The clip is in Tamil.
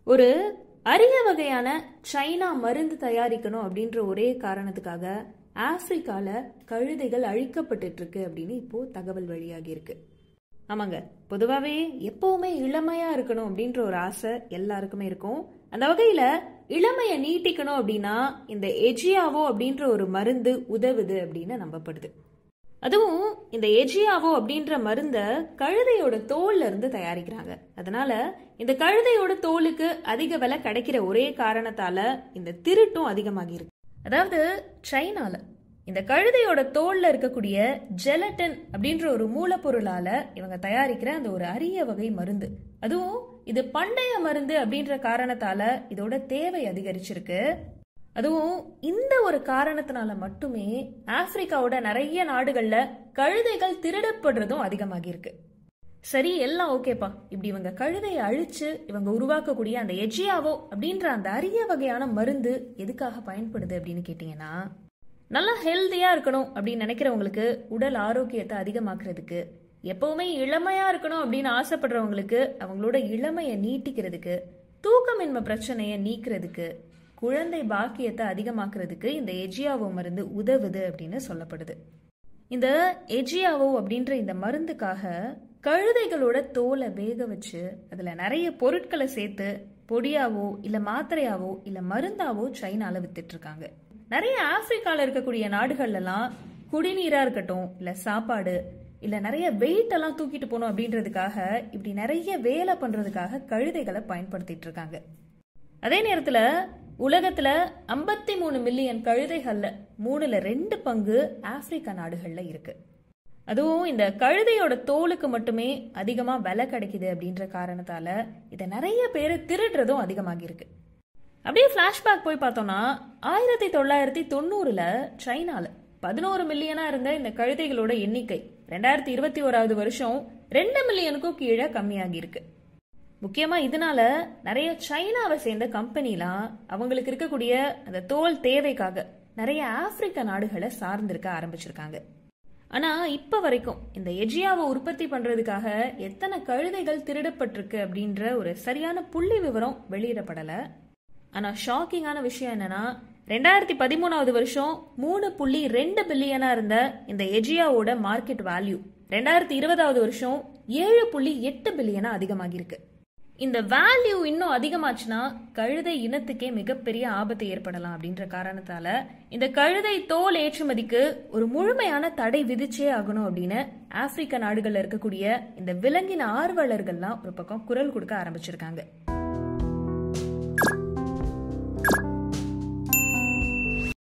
ஒரு அரிய வகையான சைனா மருந்து தயாரிக்கணும் அப்படின்ற ஒரே காரணத்துக்காக ஆப்பிரிக்கால கழுதைகள் அழிக்கப்பட்டுட்டு இருக்கு அப்படின்னு இப்போ தகவல் வெளியாகி இருக்கு ஆமாங்க பொதுவாகவே எப்பவுமே இளமையா இருக்கணும் அப்படின்ற ஒரு ஆசை எல்லாருக்குமே இருக்கும் அந்த வகையில இளமையை நீட்டிக்கணும் அப்படின்னா இந்த எஜியாவோ அப்படின்ற ஒரு மருந்து உதவுது அப்படின்னு நம்பப்படுது அதுவும் இந்த எஜியாவோ அப்படின்ற மருந்த கழுதையோட தோல்ல இருந்து தயாரிக்கிறாங்க அதனால இந்த கழுதையோட தோலுக்கு அதிக விலை கிடைக்கிற ஒரே காரணத்தால இந்த திருட்டும் அதிகமாகி இருக்கு அதாவது சைனால இந்த கழுதையோட தோல்ல இருக்கக்கூடிய ஜெலட்டன் அப்படின்ற ஒரு மூலப்பொருளால இவங்க தயாரிக்கிற அந்த ஒரு அரிய வகை மருந்து அதுவும் இது பண்டைய மருந்து அப்படின்ற காரணத்தால இதோட தேவை அதிகரிச்சிருக்கு அதுவும் இந்த ஒரு காரணத்தினால மட்டுமே ஆப்பிரிக்காவோட நிறைய நாடுகள்ல கழுதைகள் திருடப்படுறதும் அதிகமாகி இருக்கு சரி எல்லாம் ஓகேப்பா இப்படி இவங்க கழுதையை அழிச்சு இவங்க உருவாக்கக்கூடிய அந்த எஜியாவோ அப்படின்ற அந்த அரிய வகையான மருந்து எதுக்காக பயன்படுது அப்படின்னு கேட்டீங்கன்னா நல்லா ஹெல்த்தியா இருக்கணும் அப்படின்னு நினைக்கிறவங்களுக்கு உடல் ஆரோக்கியத்தை அதிகமாக்குறதுக்கு எப்பவுமே இளமையா இருக்கணும் அப்படின்னு ஆசைப்படுறவங்களுக்கு அவங்களோட இளமையை நீட்டிக்கிறதுக்கு தூக்கமின்மை பிரச்சனையை நீக்கிறதுக்கு குழந்தை பாக்கியத்தை அதிகமாக்குறதுக்கு இந்த எஜியாவோ மருந்து உதவுது அப்படின்னு சொல்லப்படுது இந்த எஜியாவோ அப்படின்ற இந்த மருந்துக்காக கழுதைகளோட தோலை வேக வச்சு அதுல நிறைய பொருட்களை சேர்த்து பொடியாவோ இல்ல மாத்திரையாவோ இல்ல மருந்தாவோ சைனால வித்துட்டு இருக்காங்க நிறைய ஆப்பிரிக்கால இருக்கக்கூடிய நாடுகள்லாம் குடிநீரா இருக்கட்டும் இல்ல சாப்பாடு இல்ல நிறைய வெயிட் எல்லாம் தூக்கிட்டு போகணும் அப்படின்றதுக்காக இப்படி நிறைய வேலை பண்றதுக்காக கழுதைகளை பயன்படுத்திட்டு இருக்காங்க அதே நேரத்துல உலகத்துல ஐம்பத்தி மூணு மில்லியன் கழுதைகள்ல மூணுல ரெண்டு பங்கு ஆப்பிரிக்கா நாடுகள்ல இருக்கு அதுவும் இந்த கழுதையோட தோலுக்கு மட்டுமே அதிகமா விலை கிடைக்குது அப்படின்ற காரணத்தால இதை நிறைய பேர் திருடுறதும் அதிகமாகி இருக்கு அப்படியே பிளாஷ்பேக் போய் பார்த்தோம்னா ஆயிரத்தி தொள்ளாயிரத்தி தொண்ணூறுல சைனால பதினோரு மில்லியனா இருந்த இந்த கழுதைகளோட எண்ணிக்கை ரெண்டாயிரத்தி இருபத்தி ஓராவது வருஷம் ரெண்டு மில்லியனுக்கும் கீழே கம்மியாகி இருக்கு முக்கியமா இதனால நிறைய சைனாவை சேர்ந்த கம்பெனிலாம் அவங்களுக்கு இருக்கக்கூடிய அந்த தோல் தேவைக்காக நிறைய ஆப்பிரிக்க நாடுகளை சார்ந்திருக்க ஆரம்பிச்சிருக்காங்க ஆனா இப்ப வரைக்கும் இந்த எஜியாவை உற்பத்தி பண்றதுக்காக எத்தனை கழுதைகள் திருடப்பட்டிருக்கு அப்படின்ற ஒரு சரியான புள்ளி விவரம் வெளியிடப்படல ஆனா ஷாக்கிங்கான விஷயம் என்னன்னா ரெண்டாயிரத்தி பதிமூணாவது வருஷம் மூணு புள்ளி ரெண்டு பில்லியனா இருந்த இந்த எஜியாவோட மார்க்கெட் வேல்யூ ரெண்டாயிரத்தி இருபதாவது வருஷம் ஏழு புள்ளி எட்டு பில்லியனா அதிகமாகிருக்கு இந்த வேல்யூ இன்னும் அதிகமாச்சுன்னா கழுதை இனத்துக்கே மிகப்பெரிய ஆபத்து ஏற்படலாம் அப்படின்ற காரணத்தால இந்த கழுதை தோல் ஏற்றுமதிக்கு ஒரு முழுமையான தடை விதிச்சே ஆகணும் அப்படின்னு ஆப்பிரிக்க நாடுகள்ல இருக்கக்கூடிய இந்த விலங்கின ஆர்வலர்கள்லாம் ஒரு பக்கம் குரல் கொடுக்க ஆரம்பிச்சிருக்காங்க